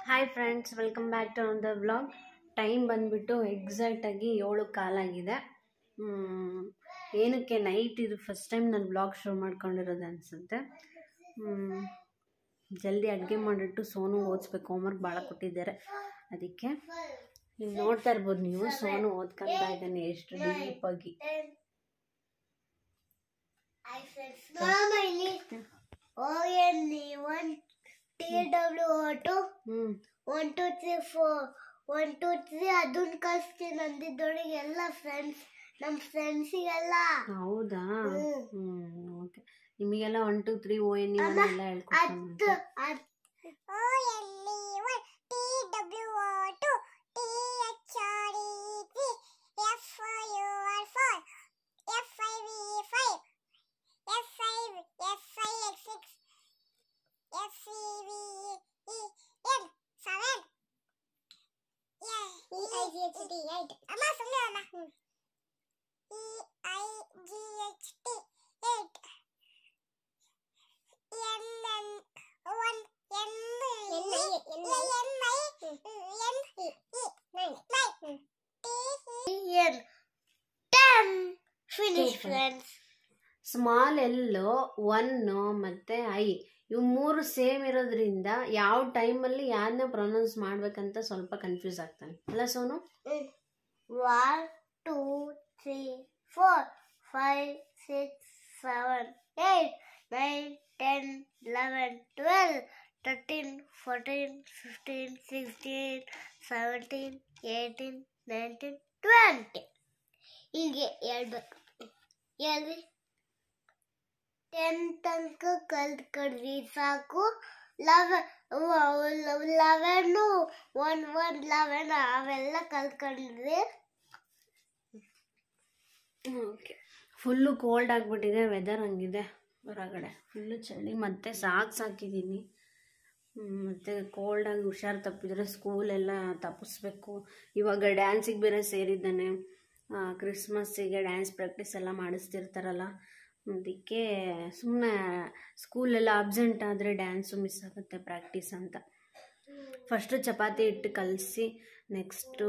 Hi friends welcome back to the vlog time ಬಂದುಬಿಟ್ಟು ಎಕ್ಸಾಕ್ಟಾಗಿ ಏಳು ಕಾಲಾಗಿದೆ ಮ್, ಏನಕ್ಕೆ ನೈಟ್ ಇದು ಫಸ್ಟ್ ಟೈಮ್ ನಾನು ವ್ಲಾಗ್ ಶುರು ಮಾಡ್ಕೊಂಡಿರೋದು ಅನಿಸುತ್ತೆ ಜಲ್ದಿ ಅಡುಗೆ ಮಾಡಿಟ್ಟು ಸೋನು ಓದಿಸ್ಬೇಕು ಹೋಮ್ವರ್ಕ್ ಭಾಳ ಕೊಟ್ಟಿದ್ದಾರೆ ಅದಕ್ಕೆ ನೀವು ನೋಡ್ತಾ ಇರ್ಬೋದು ನೀವು ಸೋನು ಓದ್ಕೊಂತಾ ಇದ್ದಾನೆ ಎಷ್ಟು ಡೀಪಾಗಿ Mama, ಇಲ್ಲಿ O N E one T W O two ಹ್ಞೂ one two three four one two three ಅದನ್ನ ಕಳಿಸ್ತೀನಿ ಅಂದಿದ್ದೊಳಗೆ ಎಲ್ಲ ಫ್ರೆಂಡ್ಸ್ ನಮ್ಮ ಫ್ರೆಂಡ್ಸಿಗೆಲ್ಲ ಹೌದಾ ಹ್ಮ್. ಹ್ಞೂ ಓಕೆ ನಿಮಗೆಲ್ಲ one two three O N ಎಲ್ಲ ಹತ್ತು ಹೇಳ್ಕೊಡ್ತಾನೆ ಹತ್ತು O N E one T W O two T H R E T F O U R four F I V E five S I S I X six S C V E N seven E I G H T eight ಅಮ್ಮ ಸುಮ್ಮನೆ ಅಲ್ಲ E I G H T eight N N one N N I N I N E nine nine T N ten finish Super. friends small L one ಮತ್ತು I ಇವು ಮೂರು same ಇರೋದ್ರಿಂದ ಯಾವ ಟೈಮಲ್ಲಿ ಯಾರನ್ನ ಪ್ರೊನೌನ್ಸ್ ಮಾಡ್ಬೇಕಂತ ಸ್ವಲ್ಪ ಕನ್ಫ್ಯೂಸ್ ಆಗ್ತಾನೆ ಅಲ್ಲ Sonu One, two, three, four, five, six, seven, eight, nine, ten, eleven, twelve, thirteen, fourteen, fifteen, sixteen, seventeen, eighteen, nineteen, twenty. ಹೀಗೆ ಹೇಳ್ಬೇಕು ಹೇಳ್ರಿ ಟೆನ್ ತನಕ ಕಲ್ತ್ಕೊಂಡ್ರಿ ಸಾಕು eleven eleven one one eleven ಅವೆಲ್ಲ ಕಲ್ತ್ಕೊಂಡ್ರಿ ಓಕೆ ಫುಲ್ಲು ಕೋಲ್ಡ್ ಆಗಿಬಿಟ್ಟಿದೆ ವೆದರ್ ಹಂಗಿದೆ ಹೊರಗಡೆ ಫುಲ್ಲು ಚಳಿ ಮತ್ತೆ ಸಾಕು ಸಾಕಿದ್ದೀನಿ ಮತ್ತು ಕೋಲ್ಡಾಗಿ ಹುಷಾರು ತಪ್ಪಿದರೆ ಸ್ಕೂಲೆಲ್ಲ ತಪ್ಪಿಸ್ಬೇಕು ಇವಾಗ ಡ್ಯಾನ್ಸಿಗೆ ಬೇರೆ ಸೇರಿದ್ದಾನೆ ಕ್ರಿಸ್ಮಸ್ಸಿಗೆ ಡ್ಯಾನ್ಸ್ ಪ್ರಾಕ್ಟೀಸ್ ಎಲ್ಲ ಮಾಡಿಸ್ತಿರ್ತಾರಲ್ಲ ಅದಕ್ಕೆ ಸುಮ್ಮನೆ ಸ್ಕೂಲೆಲ್ಲ ಅಬ್ಸೆಂಟ್ ಆದರೆ ಡ್ಯಾನ್ಸು ಮಿಸ್ ಆಗುತ್ತೆ ಪ್ರಾಕ್ಟೀಸ್ ಅಂತ ಫಸ್ಟು ಚಪಾತಿ ಹಿಟ್ಟು ಕಲಸಿ ನೆಕ್ಸ್ಟು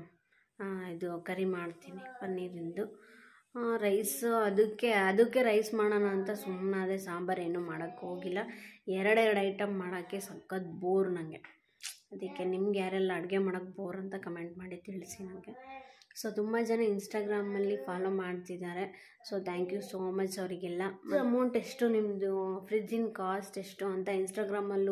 ಇದು ಕರಿ ಮಾಡ್ತೀನಿ ಪನ್ನೀರಿಂದು ರೈಸ್ ಅದಕ್ಕೆ ಅದಕ್ಕೆ ರೈಸ್ ಮಾಡೋಣ ಅಂತ ಸುಮ್ಮನೆ ಅದೇ ಸಾಂಬಾರು ಏನೂ ಮಾಡೋಕ್ಕೆ ಹೋಗಿಲ್ಲ ಎರಡೆರಡು ಐಟಮ್ ಮಾಡೋಕ್ಕೆ ಸಖತ್ ಬೋರ್ ನನಗೆ ಅದಕ್ಕೆ ನಿಮ್ಗೆ ಯಾರೆಲ್ಲ ಅಡುಗೆ ಮಾಡೋಕ್ಕೆ ಬೋರ್ ಅಂತ ಕಮೆಂಟ್ ಮಾಡಿ ತಿಳಿಸಿ ನನಗೆ ಸೊ ತುಂಬ ಜನ ಇನ್ಸ್ಟಾಗ್ರಾಮಲ್ಲಿ ಫಾಲೋ ಮಾಡ್ತಿದ್ದಾರೆ so thank you so much ಅವರಿಗೆಲ್ಲ ಅಮೌಂಟ್ ಎಷ್ಟು ನಿಮ್ಮದು ಫ್ರಿಜ್ಜಿನ ಕಾಸ್ಟ್ ಎಷ್ಟು ಅಂತ ಇನ್ಸ್ಟಾಗ್ರಾಮಲ್ಲೂ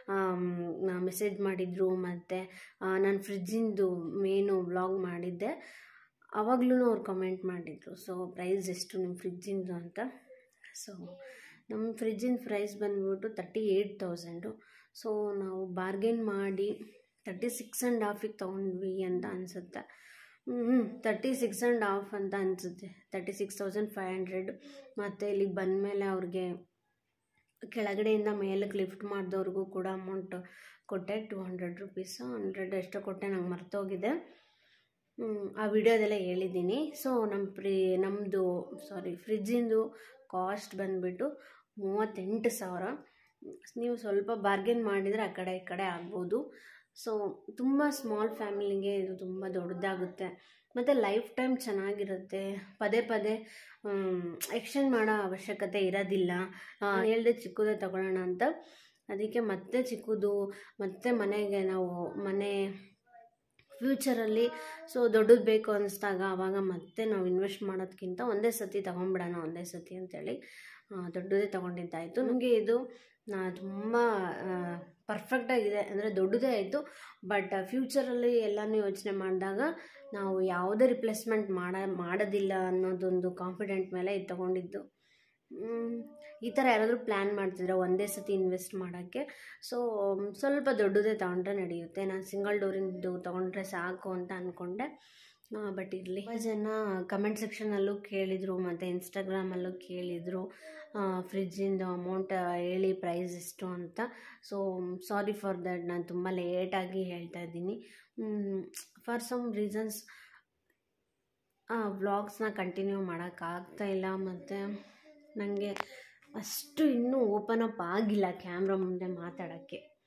ಮೆಸೇಜ್ ಮಾಡಿದರು ಮತ್ತು ನಾನು ಫ್ರಿಜ್ಜಿಂದು ಮೇನು ವ್ಲಾಗ್ ಮಾಡಿದ್ದೆ ಆವಾಗ್ಲೂ ಅವ್ರು ಕಮೆಂಟ್ ಮಾಡಿದರು ಸೊ ಪ್ರೈಸ್ ಎಷ್ಟು ನಿಮ್ಮ ಫ್ರಿಜ್ಜಿಂದು ಅಂತ ಸೊ ನಮ್ಮ ಫ್ರಿಜ್ಜಿನ ಪ್ರೈಸ್ ಬಂದ್ಬಿಟ್ಟು ತರ್ಟಿ ಏಯ್ಟ್ ತೌಸಂಡು ಸೊ ನಾವು ಬಾರ್ಗೇನ್ ಮಾಡಿ ತರ್ಟಿ ಸಿಕ್ಸ್ ಆ್ಯಂಡ್ ಹಾಫಿಗೆ ತೊಗೊಂಡ್ವಿ ಅಂತ ಅನಿಸುತ್ತೆ ಹ್ಞೂ ತರ್ಟಿ ಸಿಕ್ಸ್ ಆ್ಯಂಡ್ ಹಾಫ್ ಅಂತ ಅನಿಸುತ್ತೆ thirty six thousand five hundred ಮತ್ತು ಇಲ್ಲಿಗೆ ಬಂದಮೇಲೆ ಅವ್ರಿಗೆ ಕೆಳಗಡೆಯಿಂದ ಮೇಲಕ್ಕೆ ಲಿಫ್ಟ್ ಮಾಡಿದವ್ರಿಗೂ ಕೂಡ ಅಮೌಂಟ್ ಕೊಟ್ಟೆ ಟು ಹಂಡ್ರೆಡ್ ರುಪೀಸು ಹಂಡ್ರೆಡ್ ಎಷ್ಟೋ ಕೊಟ್ಟೆ ನಂಗೆ ಮರ್ತೋಗಿದೆ ಹ್ಮ್, ಆ ವಿಡಿಯೋದೆಲ್ಲ ಹೇಳಿದ್ದೀನಿ ಸೊ ನಮ್ಮ ಫ್ರಿ ನಮ್ಮದು ಸಾರಿ ಫ್ರಿಜ್ಜಿಂದು ಕಾಸ್ಟ್ ಬಂದುಬಿಟ್ಟು ಮೂವತ್ತೆಂಟು ಸಾವಿರ ನೀವು ಸ್ವಲ್ಪ ಬಾರ್ಗೇನ್ ಮಾಡಿದರೆ ಆ ಕಡೆ ಈ ಕಡೆ ಆಗ್ಬೋದು ಸೊ ತುಂಬ ಸ್ಮಾಲ್ ಫ್ಯಾಮಿಲಿಗೆ ಇದು ತುಂಬ ದೊಡ್ಡದಾಗುತ್ತೆ ಮತ್ತು ಲೈಫ್ ಟೈಮ್ ಚೆನ್ನಾಗಿರುತ್ತೆ ಪದೇ ಪದೇ ಎಕ್ಸ್ಚೇಂಜ್ ಮಾಡೋ ಅವಶ್ಯಕತೆ ಇರೋದಿಲ್ಲ ಹೇಳ್ದೆ ಚಿಕ್ಕದೇ ತಗೊಳ್ಳೋಣ ಅಂತ ಅದಕ್ಕೆ ಮತ್ತೆ ಚಿಕ್ಕದು ಮತ್ತೆ ಮನೆಗೆ ನಾವು ಮನೆ ಫ್ಯೂಚರಲ್ಲಿ ಸೊ ದೊಡ್ಡದು ಬೇಕು ಅನ್ನಿಸ್ದಾಗ ಆವಾಗ ಮತ್ತೆ ನಾವು ಇನ್ವೆಸ್ಟ್ ಮಾಡೋದಕ್ಕಿಂತ ಒಂದೇ ಸತಿ ತೊಗೊಂಬಿಡೋಣ ಒಂದೇ ಸತಿ ಅಂತೇಳಿ ಆ, ದೊಡ್ಡದೇ ತೊಗೊಂಡಿದ್ದಾಯಿತು ನನಗೆ ಇದು ತುಂಬ ಪರ್ಫೆಕ್ಟಾಗಿದೆ ಅಂದರೆ ದೊಡ್ಡದೇ ಆಯಿತು ಬಟ್ ಫ್ಯೂಚರಲ್ಲಿ ಎಲ್ಲನೂ ಯೋಚನೆ ಮಾಡಿದಾಗ ನಾವು ಯಾವುದೇ ರಿಪ್ಲೇಸ್ಮೆಂಟ್ ಮಾಡ ಮಾಡೋದಿಲ್ಲ ಅನ್ನೋದೊಂದು ಕಾನ್ಫಿಡೆಂಟ್ ಮೇಲೆ ಇದು ತೊಗೊಂಡಿದ್ದು ಮ್, ಈ ಥರ ಯಾರಾದರೂ ಪ್ಲ್ಯಾನ್ ಮಾಡ್ತಿದ್ರೆ ಒಂದೇ ಸತಿ ಇನ್ವೆಸ್ಟ್ ಮಾಡೋಕ್ಕೆ ಸೊ ಸ್ವಲ್ಪ ದೊಡ್ಡದೇ ತೊಗೊಂಡ್ರೆ ನಡೆಯುತ್ತೆ ನಾನು ಸಿಂಗಲ್ ಡೋರಿಂದು ತೊಗೊಂಡ್ರೆ ಸಾಕು ಅಂತ ಅಂದ್ಕೊಂಡೆ ಬಟ್ ಇರಲಿ ತುಂಬ ಜನ ಕಮೆಂಟ್ ಸೆಕ್ಷನಲ್ಲೂ ಕೇಳಿದರು ಮತ್ತು ಇನ್ಸ್ಟಾಗ್ರಾಮಲ್ಲೂ ಕೇಳಿದರು ಫ್ರಿಜ್ಜಿಂದು ಅಮೌಂಟ್ ಹೇಳಿ ಪ್ರೈಸ್ ಎಷ್ಟು ಅಂತ ಸೊ ಸಾರಿ ಫಾರ್ ದ್ಯಾಟ್ ನಾನು ತುಂಬ ಲೇಟಾಗಿ ಹೇಳ್ತಾ ಇದ್ದೀನಿ ಫಾರ್ ಸಮ್ ರೀಸನ್ಸ್ ವ್ಲಾಗ್ಸ್ನ ಕಂಟಿನ್ಯೂ ಮಾಡೋಕ್ಕಾಗ್ತಾ ಇಲ್ಲ ಮತ್ತು ನನಗೆ ಅಷ್ಟು ಇನ್ನೂ ಓಪನ್ ಅಪ್ ಆಗಿಲ್ಲ ಕ್ಯಾಮ್ರಾ ಮುಂದೆ ಮಾತಾಡೋಕ್ಕೆ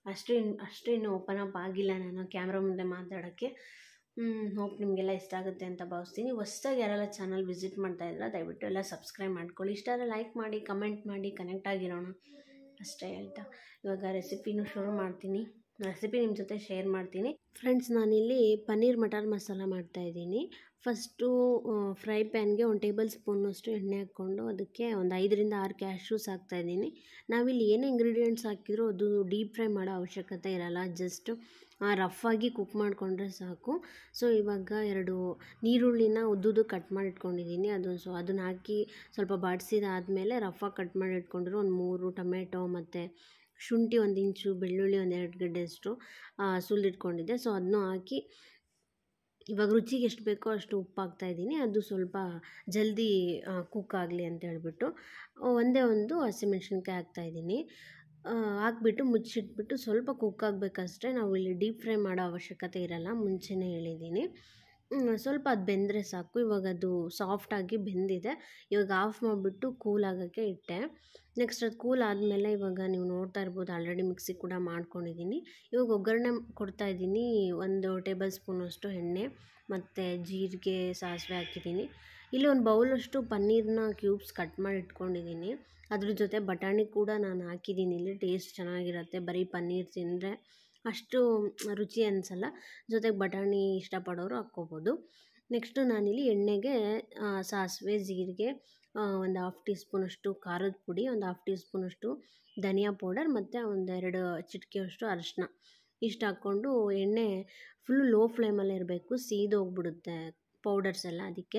ಅಷ್ಟು ಇನ್ನು ಅಷ್ಟು ಇನ್ನು ಓಪನ್ ಅಪ್ ಆಗಿಲ್ಲ ನಾನು ಕ್ಯಾಮ್ರಾ ಮುಂದೆ ಮಾತಾಡೋಕ್ಕೆ ಹೋಪ್ ನಿಮಗೆಲ್ಲ ಇಷ್ಟ ಆಗುತ್ತೆ ಅಂತ ಭಾವಿಸ್ತೀನಿ ಹೊಸ್ದಾಗಿ ಯಾರೆಲ್ಲ ಚಾನಲ್ ವಿಸಿಟ್ ಮಾಡ್ತಾ ಇದ್ರೆ ದಯವಿಟ್ಟು ಎಲ್ಲ ಸಬ್ಸ್ಕ್ರೈಬ್ ಮಾಡ್ಕೊಳ್ಳಿ ಇಷ್ಟ ಆದರೆ ಲೈಕ್ ಮಾಡಿ ಕಮೆಂಟ್ ಮಾಡಿ ಕನೆಕ್ಟ್ ಆಗಿರೋಣ ಅಷ್ಟೇ ಹೇಳ್ತಾ ಇವಾಗ ರೆಸಿಪಿನೂ ಶುರು ಮಾಡ್ತೀನಿ ರೆಸಿಪಿ ನಿಮ್ಮ ಜೊತೆ ಶೇರ್ ಮಾಡ್ತೀನಿ ಫ್ರೆಂಡ್ಸ್ ನಾನಿಲ್ಲಿ ಪನ್ನೀರ್ ಮಟರ್ ಮಸಾಲ ಮಾಡ್ತಾಯಿದ್ದೀನಿ ಫಸ್ಟು ಫ್ರೈ ಪ್ಯಾನ್ಗೆ ಒಂದು ಟೇಬಲ್ ಸ್ಪೂನಷ್ಟು ಎಣ್ಣೆ ಹಾಕ್ಕೊಂಡು ಅದಕ್ಕೆ ಒಂದು ಐದರಿಂದ ಆರು ಕ್ಯಾಶ್ಯೂಸ್ ಹಾಕ್ತಾಯಿದ್ದೀನಿ ನಾವಿಲ್ಲಿ ಏನೇ ಇಂಗ್ರೀಡಿಯೆಂಟ್ಸ್ ಹಾಕಿದರೂ ಅದು ಡೀಪ್ ಫ್ರೈ ಮಾಡೋ ಅವಶ್ಯಕತೆ ಇರಲ್ಲ ಜಸ್ಟ್ ರಫ್ ಆಗಿ ಕುಕ್ ಮಾಡಿಕೊಂಡ್ರೆ ಸಾಕು ಸೊ ಇವಾಗ ಎರಡು ನೀರುಳ್ಳಿನ ಉದ್ದುದು ಕಟ್ ಮಾಡಿ ಇಟ್ಕೊಂಡಿದ್ದೀನಿ ಅದು ಸೊ ಅದನ್ನ ಹಾಕಿ ಸ್ವಲ್ಪ ಬಾಡಿಸಿದಾದ್ಮೇಲೆ ರಫಾಗಿ ಕಟ್ ಮಾಡಿ ಇಟ್ಕೊಂಡಿರೋ ಒಂದು ಮೂರು ಟೊಮೆಟೊ ಮತ್ತು ಶುಂಠಿ ಒಂದು ಇಂಚು ಬೆಳ್ಳುಳ್ಳಿ ಒಂದು ಎರಡು ಗಡ್ಡೆಯಷ್ಟು ಸುಲಿಟ್ಕೊಂಡಿದ್ದೆ ಸೊ ಅದನ್ನೂ ಹಾಕಿ ಇವಾಗ ರುಚಿಗೆ ಎಷ್ಟು ಬೇಕೋ ಅಷ್ಟು ಉಪ್ಪು ಹಾಕ್ತಾಯಿದ್ದೀನಿ ಅದು ಸ್ವಲ್ಪ ಜಲ್ದಿ ಕುಕ್ ಆಗಲಿ ಅಂತ ಹೇಳ್ಬಿಟ್ಟು ಒಂದೇ ಒಂದು ಹಸಿಮೆಣ್ಸಿನ್ಕಾಯಿ ಹಾಕ್ತಾಯಿದ್ದೀನಿ ಹಾಕ್ಬಿಟ್ಟು ಮುಚ್ಚಿಟ್ಬಿಟ್ಟು ಸ್ವಲ್ಪ ಕುಕ್ ಆಗಬೇಕಷ್ಟೇ ನಾವು ಇಲ್ಲಿ ಡೀಪ್ ಫ್ರೈ ಮಾಡೋ ಅವಶ್ಯಕತೆ ಇರಲ್ಲ ಮುಂಚೆನೇ ಹೇಳಿದ್ದೀನಿ ಸ್ವಲ್ಪ ಅದು ಬೆಂದರೆ ಸಾಕು ಇವಾಗ ಅದು ಸಾಫ್ಟಾಗಿ ಬೆಂದಿದೆ ಇವಾಗ ಆಫ್ ಮಾಡಿಬಿಟ್ಟು ಕೂಲ್ ಆಗೋಕ್ಕೆ ಇಟ್ಟೆ ನೆಕ್ಸ್ಟ್ ಅದು ಕೂಲ್ ಆದಮೇಲೆ ಇವಾಗ ನೀವು ನೋಡ್ತಾ ಇರ್ಬೋದು ಆಲ್ರೆಡಿ ಮಿಕ್ಸಿ ಕೂಡ ಮಾಡ್ಕೊಂಡಿದ್ದೀನಿ ಇವಾಗ ಒಗ್ಗರಣೆ ಕೊಡ್ತಾ ಇದ್ದೀನಿ ಒಂದು ಟೇಬಲ್ ಸ್ಪೂನಷ್ಟು ಎಣ್ಣೆ ಮತ್ತು ಜೀರಿಗೆ ಸಾಸಿವೆ ಹಾಕಿದ್ದೀನಿ ಇಲ್ಲಿ ಒಂದು ಬೌಲಷ್ಟು ಪನ್ನೀರನ್ನ ಕ್ಯೂಬ್ಸ್ ಕಟ್ ಮಾಡಿ ಇಟ್ಕೊಂಡಿದ್ದೀನಿ ಅದ್ರ ಜೊತೆ ಬಟಾಣಿ ಕೂಡ ನಾನು ಹಾಕಿದ್ದೀನಿ ಇಲ್ಲಿ ಟೇಸ್ಟ್ ಚೆನ್ನಾಗಿರುತ್ತೆ ಬರೀ ಪನ್ನೀರ್ ತಿಂದರೆ ಅಷ್ಟು ರುಚಿ ಅನಿಸಲ್ಲ ಜೊತೆಗೆ ಬಟಾಣಿ ಇಷ್ಟಪಡೋರು ಹಾಕ್ಕೋಬೋದು ನೆಕ್ಸ್ಟು ನಾನಿಲ್ಲಿ ಎಣ್ಣೆಗೆ ಸಾಸಿವೆ ಜೀರಿಗೆ ಒಂದು ಹಾಫ್ ಟೀ ಸ್ಪೂನಷ್ಟು ಖಾರದ ಪುಡಿ ಒಂದು ಹಾಫ್ ಟೀ ಸ್ಪೂನಷ್ಟು ಧನಿಯಾ ಪೌಡರ್ ಮತ್ತು ಒಂದೆರಡು ಚಿಟಿಕೆಯಷ್ಟು ಅರಿಶಿನ ಇಷ್ಟು ಹಾಕ್ಕೊಂಡು ಎಣ್ಣೆ ಫುಲ್ಲು ಲೋ ಫ್ಲೇಮಲ್ಲೇ ಇರಬೇಕು ಸೀದೋಗ್ಬಿಡುತ್ತೆ ಪೌಡರ್ಸ್ ಎಲ್ಲ ಅದಕ್ಕೆ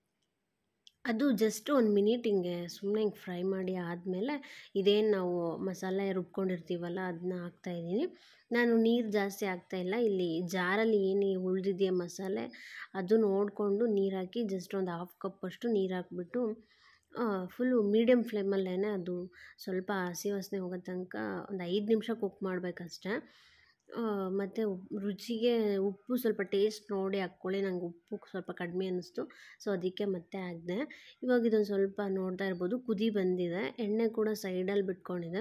ಅದು ಜಸ್ಟ್ ಒಂದು ಮಿನಿಟ್ ಹಿಂಗೆ ಸುಮ್ಮನೆ ಹಿಂಗೆ ಫ್ರೈ ಮಾಡಿ ಆದಮೇಲೆ ಇದೇನು ನಾವು ಮಸಾಲೆ ರುಬ್ಕೊಂಡಿರ್ತೀವಲ್ಲ ಅದನ್ನ ಹಾಕ್ತಾಯಿದ್ದೀನಿ ನಾನು ನೀರು ಜಾಸ್ತಿ ಹಾಕ್ತಾಯಿಲ್ಲ ಇಲ್ಲಿ ಜಾರಲ್ಲಿ ಏನು ಉಳಿದಿದೆಯಾ ಮಸಾಲೆ ಅದು ನೋಡಿಕೊಂಡು ನೀರು ಹಾಕಿ ಜಸ್ಟ್ ಒಂದು ಹಾಫ್ ಕಪ್ಪಷ್ಟು ನೀರು ಹಾಕ್ಬಿಟ್ಟು ಫುಲ್ಲು ಮೀಡಿಯಮ್ ಫ್ಲೇಮಲ್ಲೇ ಅದು ಸ್ವಲ್ಪ ಹಸಿ ವಾಸನೆ ಹೋಗೋ ತನಕ ಒಂದು ಐದು ನಿಮಿಷ ಕುಕ್ ಮಾಡಬೇಕಷ್ಟೆ ಮತ್ತು ರುಚಿಗೆ ಉಪ್ಪು ಸ್ವಲ್ಪ ಟೇಸ್ಟ್ ನೋಡಿ ಹಾಕ್ಕೊಳ್ಳಿ ನಂಗೆ ಉಪ್ಪು ಸ್ವಲ್ಪ ಕಡಿಮೆ ಅನ್ನಿಸ್ತು ಸೊ ಅದಕ್ಕೆ ಮತ್ತೆ ಹಾಕಿದೆ ಇವಾಗ ಇದೊಂದು ಸ್ವಲ್ಪ ನೋಡ್ತಾ ಇರ್ಬೋದು ಕುದಿ ಬಂದಿದೆ ಎಣ್ಣೆ ಕೂಡ ಸೈಡಲ್ಲಿ ಬಿಟ್ಕೊಂಡಿದೆ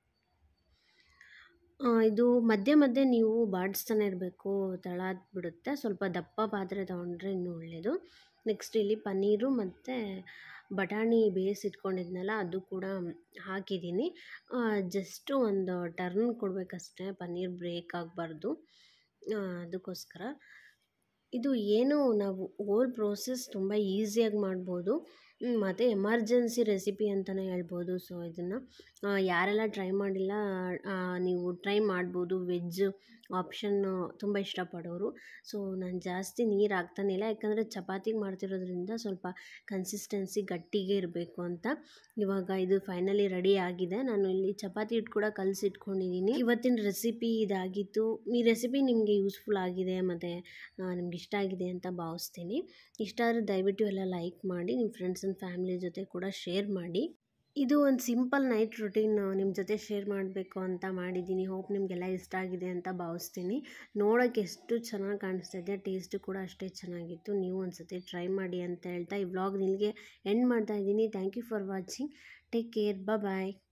ಇದು ಮಧ್ಯೆ ಮಧ್ಯೆ ನೀವು ಬಾಡಿಸ್ತಾನೆ ಇರಬೇಕು ತಳ ಬಿಡುತ್ತೆ ಸ್ವಲ್ಪ ದಪ್ಪ ಪಾತ್ರೆ ತೊಗೊಂಡ್ರೆ ಇನ್ನೂ ಒಳ್ಳೆಯದು ನೆಕ್ಸ್ಟ್ ಇಲ್ಲಿ ಪನ್ನೀರು ಮತ್ತು ಬಟಾಣಿ ಬೇಯಿಸಿಟ್ಕೊಂಡಿದ್ನಲ್ಲ ಅದು ಕೂಡ ಹಾಕಿದ್ದೀನಿ ಜಸ್ಟು ಒಂದು ಟರ್ನ್ ಕೊಡಬೇಕಷ್ಟೇ ಪನ್ನೀರ್ ಬ್ರೇಕ್ ಆಗಬಾರ್ದು ಅದಕ್ಕೋಸ್ಕರ ಇದು ಏನು ನಾವು ಓಲ್ ಪ್ರೋಸೆಸ್ ತುಂಬ ಈಸಿಯಾಗಿ ಮಾಡ್ಬೋದು ಮತ್ತು ಎಮರ್ಜೆನ್ಸಿ ರೆಸಿಪಿ ಅಂತಲೇ ಹೇಳ್ಬೋದು ಸೊ ಇದನ್ನು ಯಾರೆಲ್ಲ ಟ್ರೈ ಮಾಡಿಲ್ಲ ನೀವು ಟ್ರೈ ಮಾಡ್ಬೋದು ವೆಜ್ ಆಪ್ಷನ್ನು ತುಂಬ ಇಷ್ಟಪಡೋರು ಸೊ ನಾನು ಜಾಸ್ತಿ ನೀರು ಹಾಕ್ತಾನೆ ಇಲ್ಲ ಯಾಕಂದರೆ ಚಪಾತಿಗೆ ಮಾಡ್ತಿರೋದ್ರಿಂದ ಸ್ವಲ್ಪ ಕನ್ಸಿಸ್ಟೆನ್ಸಿ ಗಟ್ಟಿಗೆ ಇರಬೇಕು ಅಂತ ಇವಾಗ ಇದು ಫೈನಲಿ ರೆಡಿ ಆಗಿದೆ ನಾನು ಇಲ್ಲಿ ಚಪಾತಿ ಹಿಟ್ಟು ಕೂಡ ಕಲಸಿಟ್ಕೊಂಡಿದ್ದೀನಿ ಇವತ್ತಿನ ರೆಸಿಪಿ ಇದಾಗಿತ್ತು ಈ ರೆಸಿಪಿ ನಿಮಗೆ ಯೂಸ್ಫುಲ್ ಆಗಿದೆ ಮತ್ತು ನಿಮ್ಗೆ ಇಷ್ಟ ಆಗಿದೆ ಅಂತ ಭಾವಿಸ್ತೀನಿ ಇಷ್ಟ ಆದರೆ ದಯವಿಟ್ಟು ಎಲ್ಲ ಲೈಕ್ ಮಾಡಿ ನಿಮ್ಮ ಫ್ರೆಂಡ್ಸ್ ಆ್ಯಂಡ್ ಫ್ಯಾಮಿಲಿ ಜೊತೆ ಕೂಡ ಶೇರ್ ಮಾಡಿ ಇದು ಒಂದು ಸಿಂಪಲ್ ನೈಟ್ ರುಟೀನ್ ನಿಮ್ಮ ಜೊತೆ ಶೇರ್ ಮಾಡಬೇಕು ಅಂತ ಮಾಡಿದ್ದೀನಿ ಹೋಪ್ ನಿಮಗೆಲ್ಲ ಇಷ್ಟ ಆಗಿದೆ ಅಂತ ಭಾವಿಸ್ತೀನಿ ನೋಡೋಕ್ಕೆ ಎಷ್ಟು ಚೆನ್ನಾಗಿ ಕಾಣಿಸ್ತಾ ಇದೆ ಟೇಸ್ಟು ಕೂಡ ಅಷ್ಟೇ ಚೆನ್ನಾಗಿತ್ತು ನೀವು ಒಂದು ಸತಿ ಟ್ರೈ ಮಾಡಿ ಅಂತ ಹೇಳ್ತಾ ಈ ವ್ಲಾಗ್ ನಿಮಗೆ ಎಂಡ್ ಮಾಡ್ತಾ ಇದ್ದೀನಿ thank you for watching take care bye